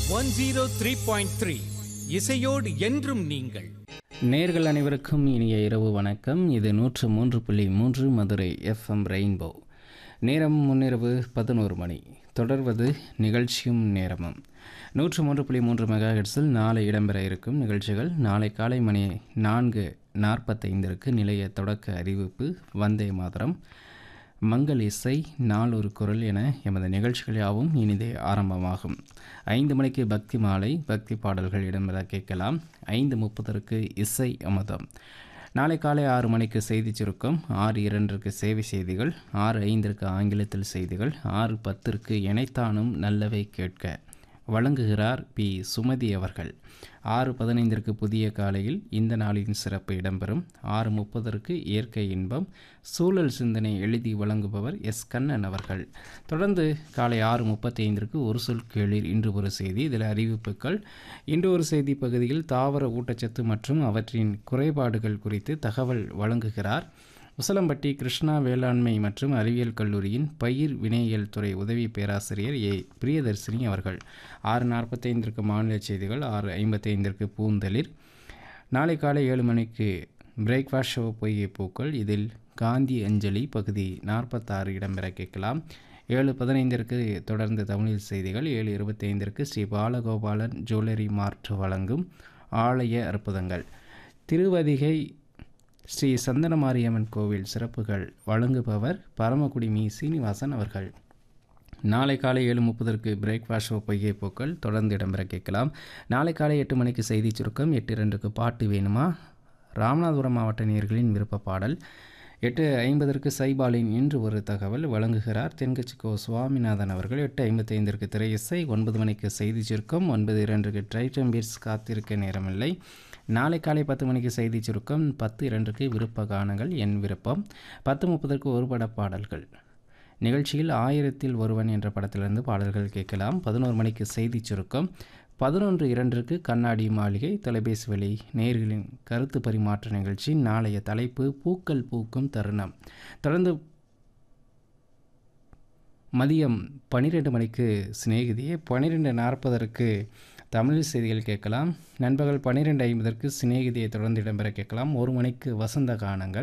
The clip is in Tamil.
one zero three point three இசையோடு என்றும் நீங்கள் நேர்கள் அனைவருக்கும் இனிய இரவு வணக்கம் இது நூற்று மூன்று புள்ளி மூன்று மதுரை எஃப்எம் ரெயின்போ நேரம் முன்னிரவு பதினோரு மணி தொடர்வது நிகழ்ச்சியும் நேரமும் நூற்று மூன்று புள்ளி மூன்று மெகா ஹெர்ட்ஸில் நாளை இடம்பெற இருக்கும் நிகழ்ச்சிகள் நாளை காலை மணி நான்கு நாற்பத்தைந்திற்கு நிலைய தொடக்க அறிவிப்பு வந்தே மாதரம் மங்கள் இசை நாளொரு குரல் என எமது நிகழ்ச்சிகள் யாவும் இனிதே ஆரம்பமாகும் ஐந்து மணிக்கு பக்தி மாலை பக்தி பாடல்கள் இடம்பெற கேட்கலாம் ஐந்து முப்பதற்கு இசை அமுதம் நாளை காலை ஆறு மணிக்கு செய்தி சுருக்கம் ஆறு இரண்டிற்கு சேவை செய்திகள் ஆறு ஐந்திற்கு ஆங்கிலத்தில் செய்திகள் ஆறு பத்திற்கு இணைத்தானும் நல்லவை கேட்க வழங்குகிறார் பி சுமதி அவர்கள் ஆறு பதினைந்திற்கு புதிய காலையில் இந்த நாளின் சிறப்பு இடம்பெறும் ஆறு முப்பதற்கு இயற்கை இன்பம் சூழல் சிந்தனை எழுதி வழங்குபவர் எஸ் கண்ணன் அவர்கள் தொடர்ந்து காலை ஆறு முப்பத்தி ஐந்திற்கு ஒரு சொல் கேளீர் இன்று ஒரு செய்தி இதில் அறிவிப்புகள் இன்று ஒரு செய்தி பகுதியில் தாவர ஊட்டச்சத்து மற்றும் அவற்றின் குறைபாடுகள் குறித்து தகவல் வழங்குகிறார் உசலம்பட்டி கிருஷ்ணா வேளாண்மை மற்றும் அறிவியல் கல்லூரியின் பயிர் வினையியல் துறை உதவி பேராசிரியர் ஏ பிரியதர்சினி அவர்கள் ஆறு நாற்பத்தைந்திற்கு மாநில செய்திகள் ஆறு ஐம்பத்தைந்திற்கு பூந்தளிர் நாளை காலை ஏழு மணிக்கு பிரேக்ஃபாஸ்ட் ஷோ பொய்கை பூக்கள் இதில் காந்தி அஞ்சலி பகுதி நாற்பத்தாறு இடம்பெற கேட்கலாம் ஏழு பதினைந்திற்கு தொடர்ந்து தமிழில் செய்திகள் ஏழு இருபத்தைந்திற்கு ஸ்ரீ பாலகோபாலன் ஜுவல்லரி மார்ட் வழங்கும் ஆலய அற்புதங்கள் திருவதிகை ஸ்ரீ சந்தனமாரியம்மன் கோவில் சிறப்புகள் வழங்குபவர் பரமக்குடி மீ சீனிவாசன் அவர்கள் நாளை காலை ஏழு முப்பதற்கு பிரேக்ஃபாஸ்ட் ஷோ பொய்கை பூக்கள் தொடர்ந்து இடம்பெற கேட்கலாம் நாளை காலை எட்டு மணிக்கு செய்தி சுருக்கம் எட்டு இரண்டுக்கு பாட்டு வேணுமா ராமநாதபுரம் மாவட்ட நேயர்களின் விருப்ப பாடல் எட்டு ஐம்பதற்கு சைபாலின் இன்று ஒரு தகவல் வழங்குகிறார் தென்கட்சி கோ சுவாமிநாதன் அவர்கள் எட்டு ஐம்பத்தைந்திற்கு திரை இசை ஒன்பது மணிக்கு செய்தி சுருக்கம் ஒன்பது இரண்டுக்கு ட்ரைட்டம் பீட்ஸ் காத்திருக்க நேரமில்லை நாளை காலை பத்து மணிக்கு செய்தி சுருக்கம் பத்து இரண்டுக்கு விருப்ப கானங்கள் என் விருப்பம் பத்து முப்பதற்கு ஒரு பட பாடல்கள் நிகழ்ச்சியில் ஆயிரத்தில் ஒருவன் என்ற படத்திலிருந்து பாடல்கள் கேட்கலாம் பதினோரு மணிக்கு செய்தி சுருக்கம் பதினொன்று இரண்டிற்கு கண்ணாடி மாளிகை தொலைபேசி வழி நேர்களின் கருத்து பரிமாற்ற நிகழ்ச்சி நாளைய தலைப்பு பூக்கள் பூக்கும் தருணம் தொடர்ந்து மதியம் பன்னிரெண்டு மணிக்கு சிநேகிதியே பன்னிரெண்டு நாற்பதற்கு தமிழ் செய்திகள் கேட்கலாம் நண்பகல் பன்னிரெண்டு ஐம்பதற்கு சிநேகிதியை தொடர்ந்து இடம்பெற கேட்கலாம் ஒரு மணிக்கு வசந்த கானங்கள்